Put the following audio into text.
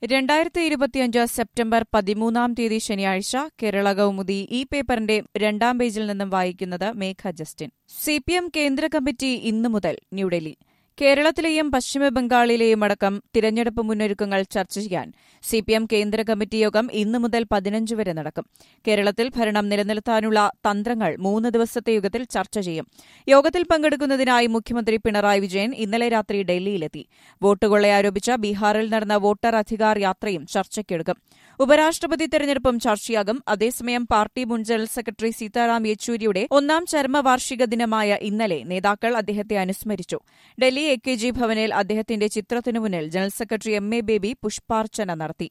രണ്ടായിരത്തി ഇരുപത്തിയഞ്ച് സെപ്റ്റംബർ പതിമൂന്നാം തീയതി ശനിയാഴ്ച കേരള കൗമുദി ഈ പേപ്പറിന്റെ രണ്ടാം പേജിൽ നിന്നും വായിക്കുന്നത് മേഘ ജസ്റ്റിൻ സിപിഎം കേന്ദ്ര കമ്മിറ്റി ഇന്നു മുതൽ ന്യൂഡൽഹി കേരളത്തിലെയും പശ്ചിമബംഗാളിലെയും അടക്കം തിരഞ്ഞെടുപ്പ് മുന്നൊരുക്കങ്ങൾ ചർച്ച ചെയ്യാൻ സിപിഎം കേന്ദ്ര കമ്മിറ്റി യോഗം ഇന്നു മുതൽ പതിനഞ്ച് വരെ നടക്കും കേരളത്തിൽ ഭരണം നിലനിർത്താനുള്ള തന്ത്രങ്ങൾ മൂന്ന് ദിവസത്തെ യോഗത്തിൽ ചർച്ച ചെയ്യും യോഗത്തിൽ പങ്കെടുക്കുന്നതിനായി മുഖ്യമന്ത്രി പിണറായി വിജയൻ ഇന്നലെ രാത്രി ഡൽഹിയിലെത്തി വോട്ട് കൊള്ളയാരോപിച്ച ബീഹാറിൽ നടന്ന വോട്ടർ അധികാർ യാത്രയും ചർച്ചയ്ക്കെടുക്കും ഉപരാഷ്ട്രപതി തെരഞ്ഞെടുപ്പും ചർച്ചയാകും അതേസമയം പാർട്ടി മുൻ ജനറൽ സെക്രട്ടറി സീതാറാം യെച്ചൂരിയുടെ ഒന്നാം ചരമവാർഷിക ദിനമായ ഇന്നലെ നേതാക്കൾ അദ്ദേഹത്തെ അനുസ്മരിച്ചു ഡൽഹി എ കെ ജി ഭവനിൽ അദ്ദേഹത്തിന്റെ ചിത്രത്തിനു മുന്നിൽ general secretary M A Baby പുഷ്പാർച്ചന നടത്തി